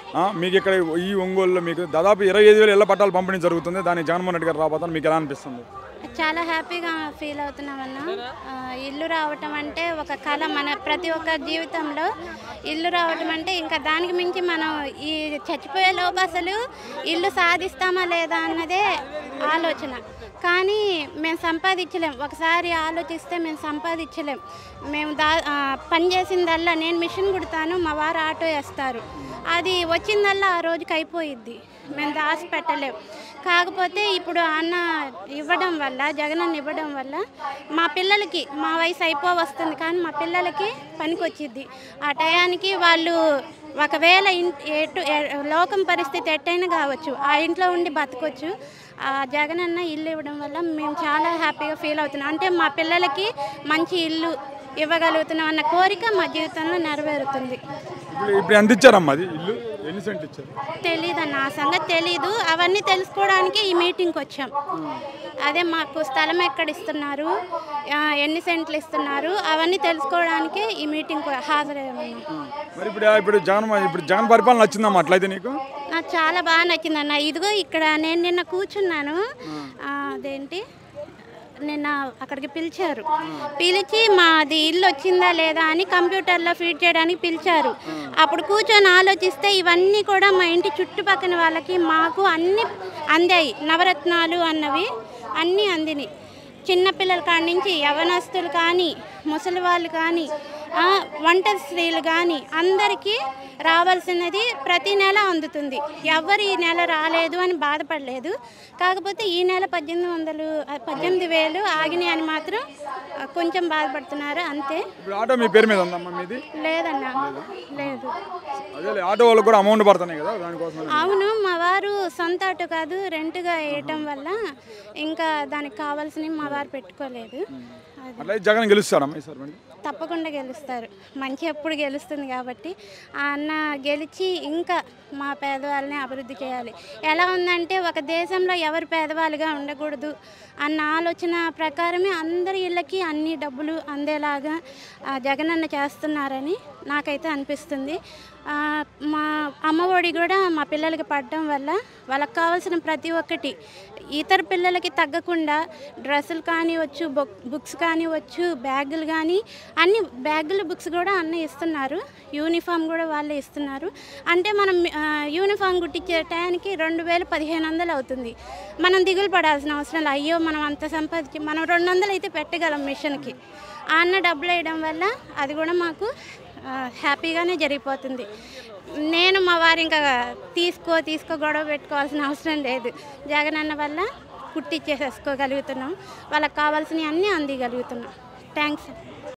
ఆ, మీకు ఇక్కడ ఈ ఒంగోలులో మీకు దాదాపు ఇరవై ఐదు వేలు ఇళ్ల పట్టాలు పంపిణీ జరుగుతుంది దాన్ని జగన్మోహన్ రెడ్డి గారు రాబోతాను మీకు ఎలా అనిపిస్తుంది చాలా హ్యాపీగా ఫీల్ అవుతున్నామన్నా ఆ, ఇల్లు రావటం అంటే ఒక కళ మన ప్రతి ఒక్క జీవితంలో ఇల్లు రావటం అంటే ఇంకా దానికి మించి మనం ఈ చచ్చిపోయే లోపు అసలు ఇల్లు సాధిస్తామా లేదా అన్నదే ఆలోచన కానీ మేము సంపాదించలేం ఒకసారి ఆలోచిస్తే మేము సంపాదించలేం మేము దా ఆ, పని చేసిందల్లా నేను మిషన్ కుడతాను మా వారు ఆటో వేస్తారు అది వచ్చిందల్లా ఆ రోజుకి అయిపోయిద్ది మేము దాచి పెట్టలేం కాకపోతే ఇప్పుడు అన్న ఇవ్వడం వల్ల జగనన్న ఇవ్వడం వల్ల మా పిల్లలకి మా వయసు అయిపో వస్తుంది కానీ మా పిల్లలకి పనికి వచ్చిద్ది ఆ టయానికి వాళ్ళు ఒకవేళ ఇన్ ఎటు ఎ- లోకం పరిస్థితి ఎట్టయినా కావచ్చు ఆ ఇంట్లో ఉండి బతకొచ్చు ఆ జగనన్న ఇల్లు ఇవ్వడం వల్ల మేము చాలా హ్యాపీగా ఫీల్ అవుతున్నాం అంటే మా పిల్లలకి మంచి ఇల్లు ఇవ్వగలుగుతున్నాం అన్న కోరిక మా జీవితంలో నెరవేరుతుంది ఇప్పుడు ఇప్పుడు ఎంత ఇచ్చారమ్మా అది ఇల్లు ఎన్ని సెంట్ ఇచ్చారు తెలీదన్న ఆ సంగతి తెలీదు అవన్నీ తెలుసుకోవడానికి ఈ మీటింగ్కి వచ్చాం అదే మాకు స్థలం ఎక్కడ ఇస్తున్నారు ఆ, ఎన్ని సెంట్లు ఇస్తున్నారు అవన్నీ తెలుసుకోవడానికి ఈ మీటింగ్ హాజరయ్యామన్నా మరి ఇప్పుడు ఇప్పుడు జగన్ ఇప్పుడు జగన్ పరిపాలన నచ్చిందమ్మా అట్లయితే నీకు నాకు చాలా బాగా నచ్చిందన్న ఇదిగో ఇక్కడ నేను నిన్న కూర్చున్నాను ఆ, అదేంటి నిన్న అక్కడికి పిలిచారు పిలిచి మాది ఇల్లు వచ్చిందా లేదా అని కంప్యూటర్లో ఫీడ్ చేయడానికి పిలిచారు అప్పుడు కూర్చొని ఆలోచిస్తే ఇవన్నీ కూడా మా ఇంటి చుట్టుపక్కల వాళ్ళకి మాకు అన్ని అందాయి నవరత్నాలు అన్నవి అన్నీ అందినాయి చిన్నపిల్లల కాడి నుంచి యవనస్తులు కానీ ముసలి వాళ్ళు కానీ ఆ, వంట స్త్రీలు కానీ అందరికీ రావాల్సినది ప్రతి నెల అందుతుంది ఎవరు ఈ నెల రాలేదు అని బాధపడలేదు కాకపోతే ఈ నెల పద్దెనిమిది వందలు ఆ, పద్దెనిమిది వేలు ఆగినాయి అని మాత్రం ఆ, కొంచెం బాధపడుతున్నారు అంతే ఇప్పుడు ఆటో మీ పేరు మీద ఉందమ్మా మీది లేదన్నా లేదు అదే ఆటో వాళ్ళకి కూడా అమౌంట్ పడుతున్నాయి కదా దానికోసం అవును మా వారు సొంత ఆటో కాదు రెంట్గా వేయటం వల్ల ఇంకా దానికి కావాల్సినవి మా వారు పెట్టుకోలేదు అది అట్లయితే జగన్ గెలుస్తాడమ్మా ఈసారి మరి తప్పకుండా గెలుస్తారు మంచి ఎప్పుడు గెలుస్తుంది కాబట్టి ఆ అన్న గెలిచి ఇంకా మా పేదవాళ్ళని అభివృద్ధి చేయాలి ఎలా ఉందంటే ఒక దేశంలో ఎవరు పేదవాళ్ళుగా ఉండకూడదు అన్న ఆలోచన ప్రకారమే అందరి ఇళ్ళకి అన్ని డబ్బులు అందేలాగా ఆ, జగనన్న చేస్తున్నారని నాకైతే అనిపిస్తుంది ఆ, మా అమ్మఒడి కూడా మా పిల్లలకి పడడం వల్ల వాళ్ళకి కావాల్సిన ప్రతి ఒక్కటి ఇతర పిల్లలకి తగ్గకుండా డ్రెస్సులు కానివచ్చు బుక్ బుక్స్ కానివచ్చు బ్యాగులు కానీ అన్ని బ్యాగులు బుక్స్ కూడా అన్న ఇస్తున్నారు యూనిఫామ్ కూడా వాళ్ళే ఇస్తున్నారు అంటే మనం ఆ, యూనిఫామ్ కుట్టించే టయానికి రెండు వేలు పదిహేను వందలు అవుతుంది మనం దిగులు పడాల్సిన అవసరం లేదు అయ్యో మనం అంత సంపాదించి మనం రెండు వందలు అయితే పెట్టగలం మిషన్కి ఆ అన్న డబ్బులు వేయడం వల్ల అది కూడా మాకు ఆ, హ్యాపీగానే జరిగిపోతుంది నేను మా వారు ఇంకా తీసుకో తీసుకో గొడవ పెట్టుకోవాల్సిన అవసరం లేదు జగన్ అన్న వల్ల కుట్టిచ్చేసేసుకోగలుగుతున్నాం వాళ్ళకి కావాల్సినవి అన్నీ అందిగలుగుతున్నాం థ్యాంక్స్